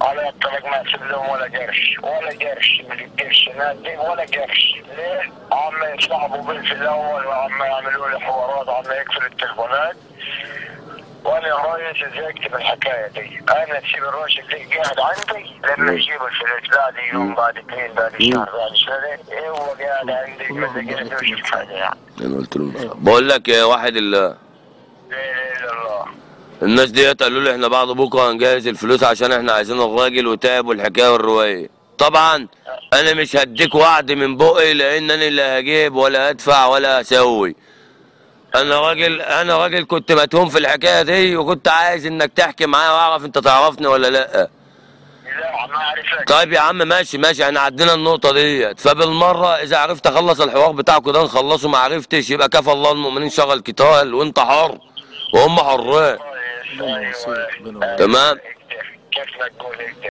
على الطريق ما اسيب لهم ولا قرش ولا قرش من القرش نادي ولا قرش ليه؟ عم يصعبوا بي في الاول وعم يعملوا لي حوارات عم يقفل التليفونات وانا يا ريس زهقت من الحكايه دي انا تسيب الراجل دي قاعد عندي لما يجيب الفلوس بعد يوم بعد اثنين بعد شهر بعد شهرين هو قاعد عندي ما قاعد يشوف حاجه يعني انا قلت له بقول لك يا واحد ال- لا اله الا الله الناس ديت قالوا لي احنا بعد بكره هنجهز الفلوس عشان احنا عايزين الراجل وتعب والحكايه والروايه طبعا انا مش هديك وعد من بقي لان انا اللي هجيب ولا هدفع ولا هسوي انا راجل انا راجل كنت متهوم في الحكايه دي وكنت عايز انك تحكي معايا واعرف انت تعرفني ولا لا لا ما اعرفك طيب يا عم ماشي ماشي احنا عدينا النقطه ديت فبالمره اذا عرفت اخلص الحوار بتاعكوا ده نخلصه ما عرفتش يبقى كفى الله المؤمنين شغل قتال وانت حر وهم حرين كويس ايوه تمام كيف ما تقول انت